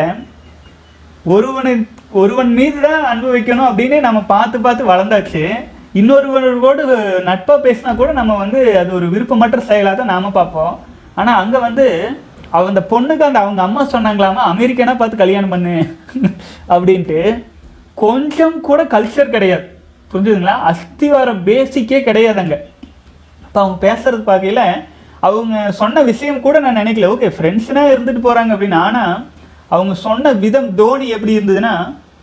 ஒருவனை ஒருவன் மீது தான் அன்பு வைக்கணும் அப்படின்னு நம்ம பார்த்து பார்த்து வளர்ந்தாச்சு இன்னொருவரோடு நட்பாக பேசினா கூட நம்ம வந்து அது ஒரு விருப்பமற்ற செயலாக தான் நாம பார்ப்போம் ஆனால் அங்கே வந்து அவ அந்த பொண்ணுக்கு அந்த அவங்க அம்மா சொன்னாங்களாமா அமெரிக்கனா பார்த்து கல்யாணம் பண்ணு அப்படின்ட்டு கொஞ்சம் கூட கல்ச்சர் கிடையாது புரிஞ்சுதுங்களா அஸ்திவார பேசிக்கே கிடையாது அங்கே அப்போ அவங்க பேசுறது பார்க்கையில அவங்க சொன்ன விஷயம் கூட நான் நினைக்கல ஓகே ஃப்ரெண்ட்ஸ்னா இருந்துட்டு போறாங்க அப்படின்னு ஆனா அவங்க சொன்ன விதம் தோனி எப்படி இருந்ததுன்னா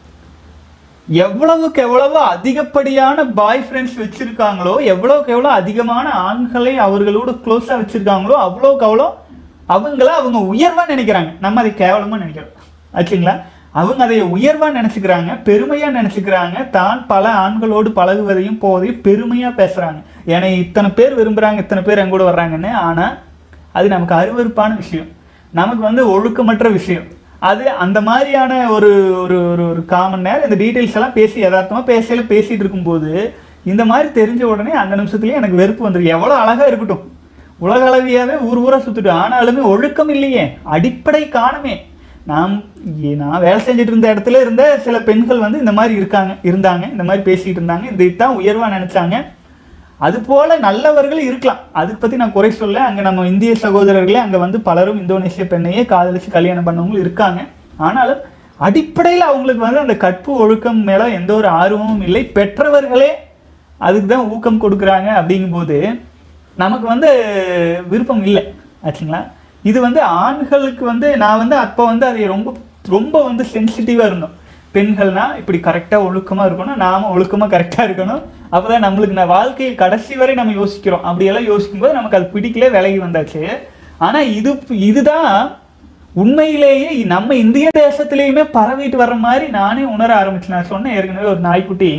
எவ்வளவுக்கு எவ்வளவு அதிகப்படியான பாய் ஃப்ரெண்ட்ஸ் வச்சிருக்காங்களோ எவ்வளவுக்கு எவ்வளவு அதிகமான ஆண்களை அவர்களோட க்ளோஸா வச்சிருக்காங்களோ அவ்வளவுக்கு அவ்வளோ அவங்கள அவங்க உயர்வா நினைக்கிறாங்க நம்ம அதை கேவலமா நினைக்கிறோம் ஆச்சுங்களா அவங்க அதை உயர்வா நினைச்சுக்கிறாங்க பெருமையா நினைச்சுக்கிறாங்க தான் பல ஆண்களோடு பழகுவதையும் போவதையும் பெருமையா பேசுறாங்க ஏன்னா இத்தனை பேர் விரும்புறாங்க இத்தனை பேர் என் கூட வர்றாங்கன்னு ஆனா அது நமக்கு அருவருப்பான விஷயம் நமக்கு வந்து ஒழுக்கமற்ற விஷயம் அது அந்த மாதிரியான ஒரு ஒரு ஒரு ஒரு காமன் நேரம் இந்த டீட்டெயில்ஸ் எல்லாம் பேசி யதார்த்தமாக பேசல பேசிட்டு இருக்கும்போது இந்த மாதிரி தெரிஞ்ச உடனே அந்த நிமிஷத்துலயே எனக்கு வெறுப்பு வந்துருக்கு எவ்வளோ அழகா இருக்கட்டும் உலக அளவியாவே ஊர் ஊரா சுத்துட்டு ஆனாலுமே ஒழுக்கம் இல்லையே அடிப்படை காணுமே நாம் ஏ- நான் வேலை செஞ்சுட்டு இருந்த இடத்துல இருந்த சில பெண்கள் வந்து இந்த மாதிரி இருக்காங்க இருந்தாங்க இந்த மாதிரி பேசிட்டு இருந்தாங்க இதைத்தான் உயர்வா நினைச்சாங்க அது போல நல்லவர்கள் இருக்கலாம் அதுக்கு பத்தி நான் குறை சொல்ல அங்க நம்ம இந்திய சகோதரர்களே அங்க வந்து பலரும் இந்தோனேசிய பெண்ணையே காதலிச்சு கல்யாணம் பண்ணவங்களும் இருக்காங்க ஆனாலும் அடிப்படையில் அவங்களுக்கு வந்து அந்த கற்பு ஒழுக்கம் மேல எந்த ஒரு ஆர்வமும் இல்லை பெற்றவர்களே அதுக்கு தான் ஊக்கம் கொடுக்குறாங்க அப்படிங்கும்போது நமக்கு வந்து விருப்பம் இல்லை ஆச்சுங்களா இது வந்து ஆண்களுக்கு வந்து நான் வந்து அப்போ வந்து அதை ரொம்ப ரொம்ப வந்து சென்சிட்டிவாக இருந்தோம் பெண்கள்னா இப்படி கரெக்டாக ஒழுக்கமாக இருக்கணும் நாம ஒழுக்கமாக கரெக்டாக இருக்கணும் அப்பதான் நம்மளுக்கு நான் வாழ்க்கையில் கடைசி வரை நம்ம யோசிக்கிறோம் அப்படியெல்லாம் யோசிக்கும்போது நமக்கு அது பிடிக்கல விலகி வந்தாச்சு ஆனால் இது இதுதான் உண்மையிலேயே நம்ம இந்திய தேசத்திலேயுமே பரவிட்டு வர்ற மாதிரி நானே உணர ஆரம்பிச்சேன் நான் சொன்னேன் ஏற்கனவே ஒரு நாய்க்குட்டி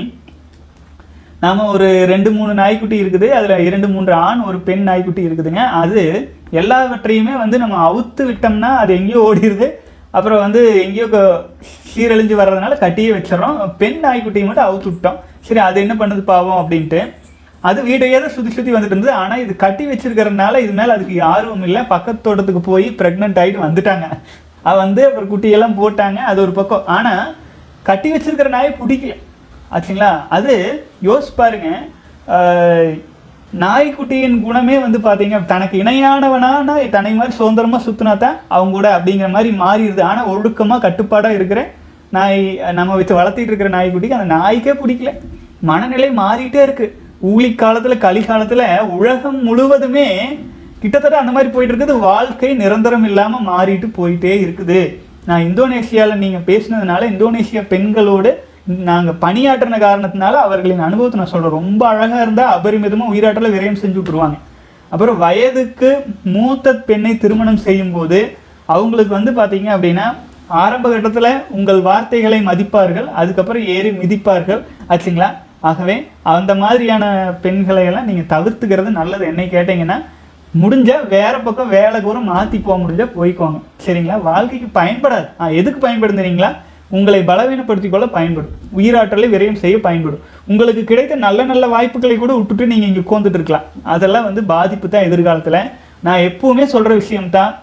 நாம ஒரு ரெண்டு மூணு நாய்க்குட்டி இருக்குது அதுல இரண்டு மூன்று ஆண் ஒரு பெண் நாய்க்குட்டி இருக்குதுங்க அது எல்லாவற்றையுமே வந்து நம்ம அவுத்து விட்டோம்னா அது எங்கேயோ ஓடிடுது அப்புறம் வந்து எங்கேயோ க- சீரழிஞ்சு வர்றதுனால கட்டியே வச்சிடறோம் பெண் நாய்க்குட்டியை மட்டும் அவுத்து விட்டோம் சரி அது என்ன பண்ணுது பாவம் அப்படின்ட்டு அது வீட்டையே தான் சுற்றி சுற்றி வந்துட்டு இருந்தது ஆனால் இது கட்டி வச்சிருக்கறதுனால இது மேலே அதுக்கு ஆர்வம் இல்லை பக்கத்து தோட்டத்துக்கு போய் ப்ரெக்னென்ட் ஆகிட்டு வந்துட்டாங்க அது வந்து அப்புறம் குட்டியெல்லாம் போட்டாங்க அது ஒரு பக்கம் ஆனால் கட்டி வச்சிருக்கிற நாயை பிடிக்கல ஆச்சுங்களா அது யோசிச்சு பாருங்க ஆஹ், நாய்க்குட்டியின் குணமே வந்து பார்த்தீங்க தனக்கு இணையானவனானா தன்னை மாதிரி சுதந்திரமா சுத்தினா தான் அவங்க கூட அப்படிங்கிற மாதிரி மாறிடுது ஆனால் ஒழுக்கமாக கட்டுப்பாடாக இருக்கிற நாய் நம்ம வச்சு வளர்த்திட்டு இருக்கிற நாய்க்குட்டிக்கு அந்த நாய்க்கே பிடிக்கல மனநிலை மாறிட்டே இருக்கு ஊழி காலத்துல களி காலத்துல உலகம் முழுவதுமே கிட்டத்தட்ட அந்த மாதிரி போயிட்டு இருக்குது வாழ்க்கை நிரந்தரம் இல்லாம மாறிட்டு போயிட்டே இருக்குது நான் இந்தோனேஷியால நீங்க பேசினதுனால இந்தோனேஷியா பெண்களோடு நாங்க பணியாற்றின காரணத்தினால அவர்களின் அனுபவத்தை நான் சொல்றேன் ரொம்ப அழகா இருந்தா அபரிமிதமா உயிராற்றல விரயம் செஞ்சு விட்டுருவாங்க அப்புறம் வயதுக்கு மூத்த பெண்ணை திருமணம் செய்யும் போது அவங்களுக்கு வந்து பார்த்தீங்க அப்படின்னா ஆரம்ப கட்டத்தில் உங்கள் வார்த்தைகளை மதிப்பார்கள் அதுக்கப்புறம் ஏறி மிதிப்பார்கள் ஆச்சுங்களா ஆகவே அந்த மாதிரியான பெண்களை எல்லாம் நீங்கள் தவிர்த்துக்கிறது நல்லது என்னை கேட்டிங்கன்னா முடிஞ்ச வேற பக்கம் வேலை கூட மாற்றி போக முடிஞ்சா போய்க்கோங்க சரிங்களா வாழ்க்கைக்கு பயன்படாது ஆ, எதுக்கு பயன்படும் தெரியுங்களா உங்களை பலவீனப்படுத்திக் கொள்ள பயன்படும் உயிராற்றலை விரயம் செய்ய பயன்படும் உங்களுக்கு கிடைத்த நல்ல நல்ல வாய்ப்புகளை கூட விட்டுட்டு நீங்கள் இங்கே உட்காந்துட்டு இருக்கலாம் அதெல்லாம் வந்து பாதிப்பு தான் எதிர்காலத்தில் நான் எப்பவுமே சொல்கிற விஷயம்தான்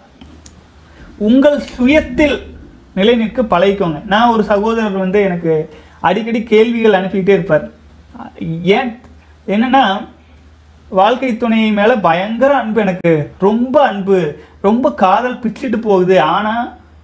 உங்கள் சுயத்தில் நிலைநிற்க பழகிக்கோங்க நான் ஒரு சகோதரர் வந்து எனக்கு அடிக்கடி கேள்விகள் அனுப்பிக்கிட்டே இருப்பார் ஏன் என்னன்னா வாழ்க்கை துணை மேலே பயங்கர அன்பு எனக்கு ரொம்ப அன்பு ரொம்ப காதல் பிச்சுட்டு போகுது ஆனால்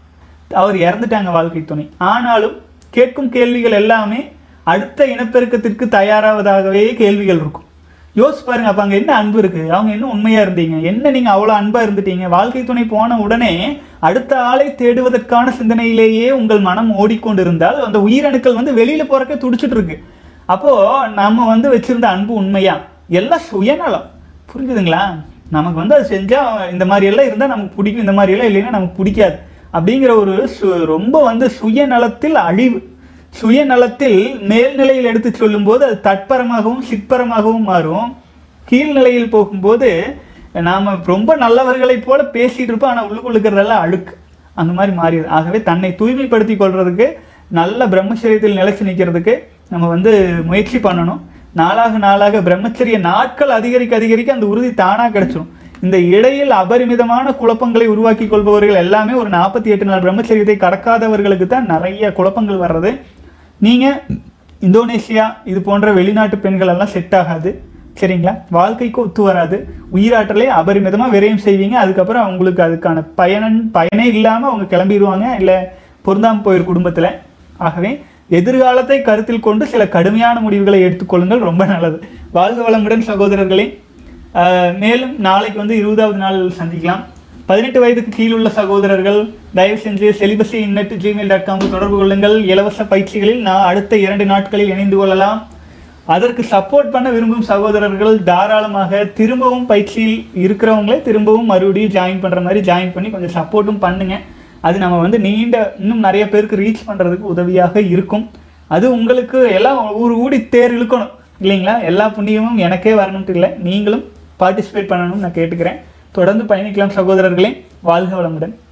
அவர் இறந்துட்டாங்க வாழ்க்கை துணை ஆனாலும் கேட்கும் கேள்விகள் எல்லாமே அடுத்த இனப்பெருக்கத்திற்கு தயாராவதாகவே கேள்விகள் இருக்கும் யோசிச்சு பாருங்க அப்ப அங்க என்ன அன்பு இருக்கு அவங்க என்ன உண்மையா இருந்தீங்க என்ன நீங்க அவ்வளவு அன்பா இருந்துட்டீங்க வாழ்க்கை துணை போன உடனே அடுத்த ஆளை தேடுவதற்கான சிந்தனையிலேயே உங்கள் மனம் ஓடிக்கொண்டிருந்தால் அந்த உயிரணுக்கள் வந்து வெளியில போறக்க துடிச்சிட்டு இருக்கு அப்போ நம்ம வந்து வச்சிருந்த அன்பு உண்மையா எல்லாம் சுயநலம் புரிஞ்சுதுங்களா நமக்கு வந்து அது செஞ்சா இந்த மாதிரி எல்லாம் இருந்தா நமக்கு பிடிக்கும் இந்த மாதிரி எல்லாம் இல்லைன்னா நமக்கு பிடிக்காது அப்படிங்கிற ஒரு சு- ரொம்ப வந்து சுயநலத்தில் அழிவு சுயநலத்தில் மேல்நிலையில் எடுத்து சொல்லும்போது அது தட்பரமாகவும் சிற்பரமாகவும் மாறும் கீழ்நிலையில் போகும்போது நாம ரொம்ப நல்லவர்களைப் போல பேசிட்டு இருப்போம் ஆனால் உள்ளுக்குள்ள இருக்கிறதெல்லாம் அழுக்கு அந்த மாதிரி மாறிடுது ஆகவே தன்னை தூய்மைப்படுத்திக் கொள்றதுக்கு நல்ல பிரம்மச்சரியத்தில் நிலைச்சு நிற்கிறதுக்கு நம்ம வந்து முயற்சி பண்ணணும் நாளாக நாளாக பிரம்மச்சரிய நாட்கள் அதிகரிக்க அதிகரிக்க அந்த உறுதி தானாக கிடைச்சிடும் இந்த இடையில் அபரிமிதமான குழப்பங்களை உருவாக்கி கொள்பவர்கள் எல்லாமே ஒரு நாற்பத்தி எட்டு நாள் பிரம்மச்சரியத்தை கடக்காதவர்களுக்கு தான் நிறைய குழப்பங்கள் வர்றது நீங்கள் இந்தோனேஷியா இது போன்ற வெளிநாட்டு பெண்கள் எல்லாம் செட் ஆகாது சரிங்களா வாழ்க்கைக்கு ஒத்து வராது உயிராற்றலை அபரிமிதமாக விரயம் செய்வீங்க அதுக்கப்புறம் அவங்களுக்கு அதுக்கான பயனன் பயனே இல்லாமல் அவங்க கிளம்பிடுவாங்க இல்லை பொருந்தாமல் போயிரு குடும்பத்தில் ஆகவே எதிர்காலத்தை கருத்தில் கொண்டு சில கடுமையான முடிவுகளை எடுத்துக்கொள்ளுங்கள் ரொம்ப நல்லது வாழ்க வளமுடன் சகோதரர்களே ஆஹ் மேலும் நாளைக்கு வந்து இருபதாவது நாள் சந்திக்கலாம் பதினெட்டு வயதுக்கு கீழுள்ள சகோதரர்கள் தயவு செஞ்சு செலிபஸி இன்னட் ஜிமெயில் டாட் காம் தொடர்பு கொள்ளுங்கள் இலவச பயிற்சிகளில் நான் அடுத்த இரண்டு நாட்களில் இணைந்து கொள்ளலாம் அதற்கு சப்போர்ட் பண்ண விரும்பும் சகோதரர்கள் தாராளமாக திரும்பவும் பயிற்சியில் இருக்கிறவங்களே திரும்பவும் மறுபடியும் ஜாயின் பண்ணுற மாதிரி ஜாயின் பண்ணி கொஞ்சம் சப்போர்ட்டும் பண்ணுங்க அது நம்ம வந்து நீண்ட இன்னும் நிறைய பேருக்கு ரீச் பண்ணுறதுக்கு உதவியாக இருக்கும் அது உங்களுக்கு எல்லாம் ஊர் ஊடி தேர் இழுக்கணும் இல்லைங்களா எல்லா புண்ணியமும் எனக்கே வரணும்ட்டு இல்லை நீங்களும் பார்ட்டிசிபேட் பண்ணணும்னு நான் கேட்டுக்கிறேன் தொடர்ந்து பயணிக்கலாம் சகோதரர்களே வாழ்க வளமுடன்